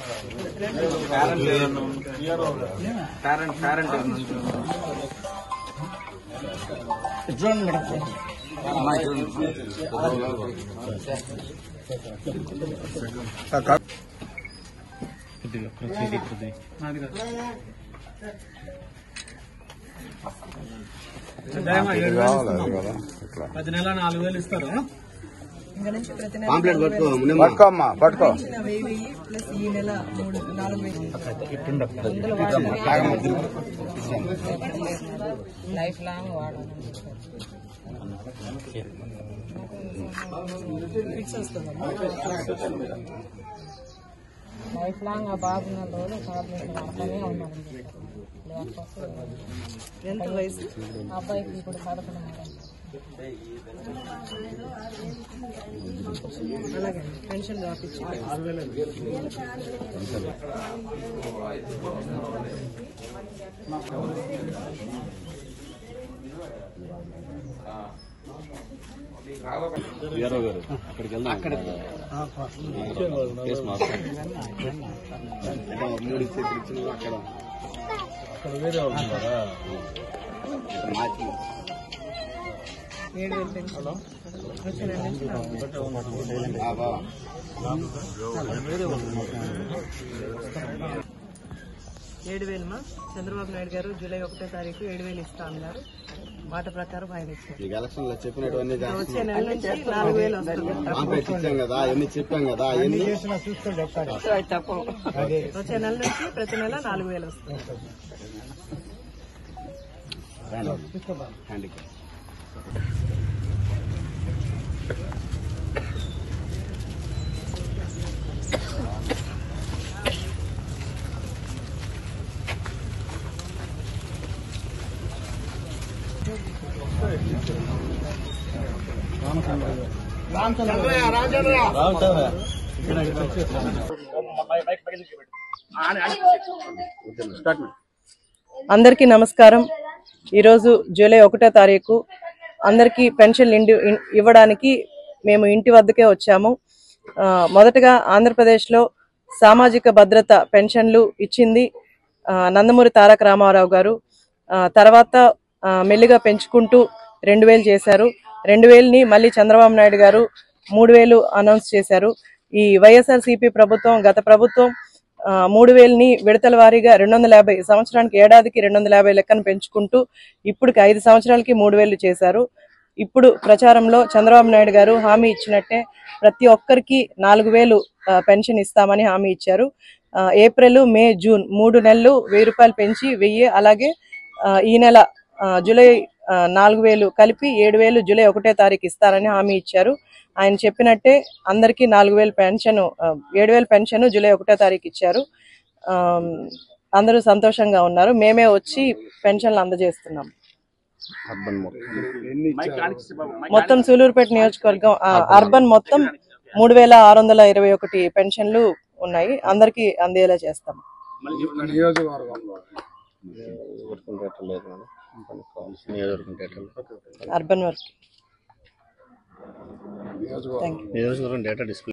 Parent parent చూడండి madam పది నెలల నాలుగు వేలు ఇస్తారు ఇంకా నుంచి ప్రతి నెల పాంప్లెట్ పట్టుకో పట్టుకో అమ్మా పట్టుకో ఇచ్చిన వెయ్యి వెయ్యి ప్లస్ ఈ నెల మూడు నాలుగు వేలు లైఫ్ లాంగ్ వాడాలి ఫిక్స్ వస్తుందమ్మా లైఫ్ లాంగ్ ఆ బాబు ఉన్న రోజులు టాబ్లెట్ వాడుతూనే ఉన్నాను లేకపోతే ఎంత వయసు ఆ అబ్బాయికి ఇప్పుడు పడుతున్నాడు అలాగే పెన్షన్ రాపించి మూడు చేతులు ఇచ్చిన అక్కడ ఏడు వేలు పెన్షన్ వచ్చే నెల నుంచి నాలుగు వేలు. ఏడు వేలు చంద్రబాబు నాయుడు గారు జూలై ఒకటో తారీఖు ఏడు వేలు ఇస్తా అన్నారు మాట ప్రకారం ఆయన ఇచ్చారు ఈ ఎలక్షన్ లో చెప్పినటువంటి వచ్చే నెల నుంచి నాలుగు వేలు వస్తుంది పాంప్లెట్ ఇచ్చాం కదా ఎన్ని చెప్పాం కదా ఎన్ని వచ్చే నెల నుంచి ప్రతి నెల నాలుగు వేలు వస్తుంది హ్యాండిక్యాప్ అందరికీ నమస్కారం ఈరోజు జూలై ఒకటో తారీఖు అందరికీ పెన్షన్ ఇండి ఇన్- ఇవ్వడానికి మేము ఇంటి వద్దకే వచ్చాము ఆ, మొదటగా ఆంధ్రప్రదేశ్లో సామాజిక భద్రత పెన్షన్లు ఇచ్చింది ఆ, నందమూరి తారక రామారావు గారు ఆ, తర్వాత ఆ, మెల్లిగా పెంచుకుంటూ రెండు వేలు చేశారు రెండు వేలని మళ్ళీ చంద్రబాబు నాయుడు గారు మూడు వేలు అనౌన్స్ చేశారు ఈ వైఎస్ఆర్సీపీ ప్రభుత్వం గత ప్రభుత్వం ఆ, మూడు వేలని విడతల వారీగా రెండు వందల యాభై సంవత్సరానికి ఏడాదికి రెండు వందల యాభై లెక్కన పెంచుకుంటూ ఇప్పటికి ఐదు సంవత్సరాలకి మూడు వేలు చేశారు ఇప్పుడు ప్రచారంలో చంద్రబాబు నాయుడు గారు హామీ ఇచ్చినట్టే ప్రతి ఒక్కరికి నాలుగు వేలు ఆ, పెన్షన్ ఇస్తామని హామీ ఇచ్చారు ఆ, ఏప్రిల్ మే జూన్ మూడు నెలలు వెయ్యి రూపాయలు పెంచి వెయ్యి అలాగే ఆ, ఈ నెల ఆ, జూలై ఆ, నాలుగు వేలు కలిపి ఏడు వేలు జూలై ఒకటే తారీఖు ఇస్తారని హామీ ఇచ్చారు ఆయన చెప్పినట్టే అందరికీ నాలుగు వేలు పెన్షన్ ఏడు వేలు పెన్షన్ జూలై ఒకటో తారీఖు ఇచ్చారు ఆ, అందరూ సంతోషంగా ఉన్నారు మేమే వచ్చి పెన్షన్లు అందజేస్తున్నాం అర్బన్ మొత్తం మొత్తం సూలూరుపేట నియోజకవర్గం ఆ, అర్బన్ మొత్తం మూడు వేల ఆరు వందల ఇరవై ఒకటి పెన్షన్లు ఉన్నాయి అందరికీ అందేలా చేస్తాం నియోజకవర్గంలో నియోజకవర్గం థియేటర్ లేదు మేడం నియోజకవర్గం థియేటర్ అర్బన్ వర్క్ నియోజకవర్గం థ్యాంక్ యూ నియోజకవర్గం డేటా డిస్ప్లే